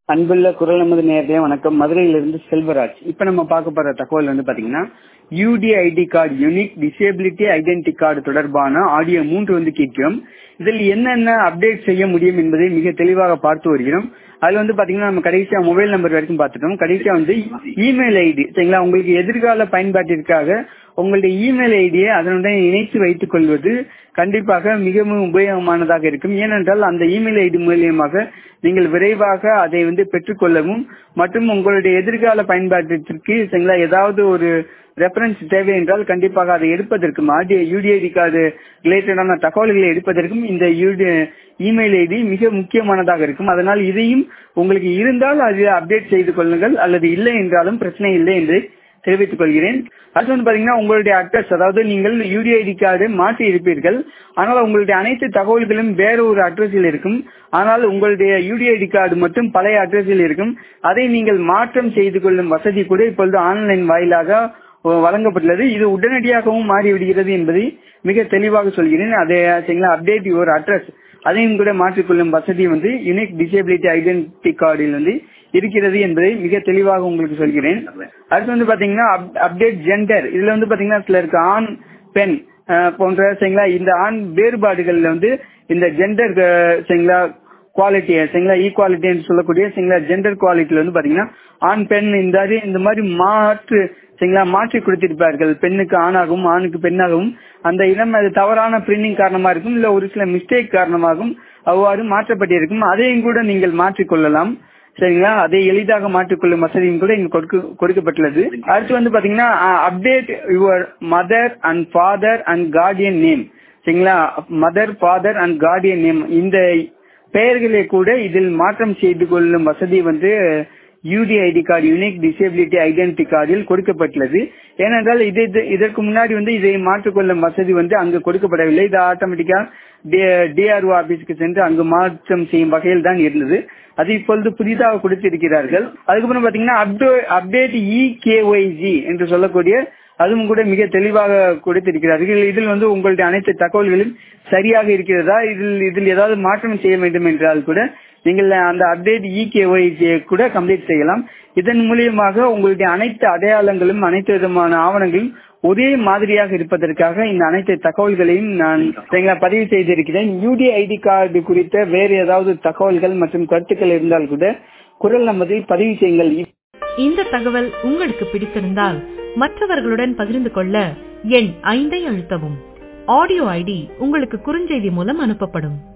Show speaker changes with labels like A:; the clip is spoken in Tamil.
A: அன்புள்ள குரல் நமது நேரடியாக வணக்கம் மதுரையிலிருந்து செல்வராஜ் இப்ப நம்ம பார்க்க போற தகவல் வந்து பாத்தீங்கன்னா U D I D card unique disability identity card தொடர்பான ஆடியோ மூன்று வந்து கேட்கிறோம் இதில் என்னென்ன அப்டேட் செய்ய முடியும் என்பதை மிக தெளிவாக பார்த்து வருகிறோம் அதுல வந்து பாத்தீங்கன்னா நம்ம கடைசியா மொபைல் நம்பர் வரைக்கும் பார்த்துட்டோம் கடைசியா வந்து இமெயில் ஐடி சரிங்களா உங்களுக்கு எதிர்கால பயன்பாட்டிற்காக உங்களுடைய இமெயில் ஐடியை அதனுடன் இணைத்து வைத்துக் கொள்வது கண்டிப்பாக மிகவும் உபயோகமானதாக இருக்கும் ஏனென்றால் அந்த இமெயில் ஐடி மூலியமாக நீங்கள் விரைவாக அதை வந்து பெற்றுக்கொள்ளவும் மற்றும் உங்களுடைய எதிர்கால பயன்பாட்டிற்கு சரிங்களா ஏதாவது ஒரு ரெஃபரன்ஸ் தேவை என்றால் கண்டிப்பாக அதை எடுப்பதற்கும் ஆடியோ யூடிஐடி கார்டு ரிலேட்டடான தகவல்களை எடுப்பதற்கும் இந்த இமெயில் ஐடி மிக முக்கியமானதாக இருக்கும் அதனால் இதையும் உங்களுக்கு இருந்தால் அது அப்டேட் செய்து கொள்ளுங்கள் அல்லது இல்லை என்றாலும் பிரச்சனை இல்லை என்று தெரிவித்துக் கொள்கிறேன் அடுத்து வந்து பாத்தீங்கன்னா உங்களுடைய அட்ரஸ் அதாவது நீங்கள் யூடிஐடி கார்டு மாற்றி இருப்பீர்கள் ஆனால் உங்களுடைய அனைத்து தகவல்களும் வேற ஒரு அட்ரஸில் இருக்கும் ஆனால் உங்களுடைய யூடிஐடி கார்டு மட்டும் பழைய அட்ரஸில் இருக்கும் அதை நீங்கள் மாற்றம் செய்து கொள்ளும் வசதி கூட இப்பொழுது ஆன்லைன் வாயிலாக வழங்கப்பட்டுள்ளது இது உடனடியாகவும் மாறிவிடுகிறது என்பதை மிக தெளிவாக சொல்கிறேன் அதை சரிங்களா அப்டேட் யுவர் அட்ரஸ் அதையும் கூட மாற்றிக்கொள்ளும் வசதி வந்து யுனிக் டிசேபிலிட்டி ஐடென்டி கார்டில் வந்து இருக்கிறது என்பதை மிக தெளிவாக உங்களுக்கு சொல்கிறேன் அடுத்து வந்து பாத்தீங்கன்னா அப்டேட் ஜெண்டர் இதுல வந்து பாத்தீங்கன்னா சிலருக்கு ஆண் பெண் போன்ற சரிங்களா இந்த ஆண் வேறுபாடுகள்ல வந்து இந்த ஜெண்டர் சரிங்களா குவாலிட்டி சரிங்களா ஈக்குவாலிட்டின்னு சொல்லக்கூடிய சரிங்களா ஜெண்டர் குவாலிட்டியில வந்து பாத்தீங்கன்னா ஆண் பெண் இந்த இந்த மாதிரி மாற்று சரிங்களா மாற்றி கொடுத்திருப்பார்கள் பெண்ணுக்கு ஆணாகவும் ஆணுக்கு பெண்ணாகவும் அந்த இடம் அது தவறான பிரிண்டிங் காரணமா இருக்கும் இல்ல ஒரு சில மிஸ்டேக் காரணமாகவும் அவ்வாறு மாற்றப்பட்டிருக்கும் அதையும் கூட நீங்கள் மாற்றிக்கொள்ளலாம் சரிங்களா அதை எளிதாக மாற்றிக்கொள்ளும் வசதியும் கூட இங்க கொடுக்கப்பட்டுள்ளது அடுத்து வந்து பாத்தீங்கன்னா update your mother and father and guardian name சரிங்களா mother father and guardian name இந்த பெயர்களை கூட இதில் மாற்றம் செய்து கொள்ளும் வசதி வந்து U D I D card unique disability identity கார்டில் கொடுக்கப்பட்டுள்ளது ஏனென்றால் இது இதற்கு முன்னாடி வந்து இதை மாற்றிக்கொள்ளும் வசதி வந்து அங்கு கொடுக்கப்படவில்லை இது ஆட்டோமேட்டிக்கா டிஆர்ஓ ஆபீஸ்க்கு சென்று அங்கு மாற்றம் செய்யும் வகையில் தான் இருந்தது அது இப்பொழுது புதிதாக கொடுத்திருக்கிறார்கள் அதுக்கப்புறம் பாத்தீங்கன்னா அப்டேட் இ கேஒய்ஜி என்று சொல்லக்கூடிய அதுவும் கூட மிக தெளிவாக கொடுத்திருக்கிறார்கள் இதில் வந்து உங்களுடைய அனைத்து தகவல்களும் சரியாக இருக்கிறதா இதில் இதில் ஏதாவது மாற்றம் செய்ய வேண்டும் என்றால் கூட நீங்கள் அந்த அப்டேட் இகேஒய்ஜியை கூட கம்ப்ளீட் செய்யலாம் இதன் மூலியமாக உங்களுடைய அனைத்து அடையாளங்களும் அனைத்து விதமான ஆவணங்களும் ஒரே மாதிரியாக இருப்பதற்காக இந்த அனைத்து தகவல்களையும் நான் பதிவு செய்திருக்கிறேன் யூடிஐடி கார்டு குறித்த வேறு ஏதாவது தகவல்கள் மற்றும் கருத்துக்கள் இருந்தால் கூட குரல் நமதில் பதிவு செய்யுங்கள்
B: இந்த தகவல் உங்களுக்கு பிடித்திருந்தால் மற்றவர்களுடன் பகிர்ந்து கொள்ள எண் ஐந்தை அழுத்தவும் ஆடியோ ஐடி உங்களுக்கு குறுஞ்செய்தி மூலம் அனுப்பப்படும்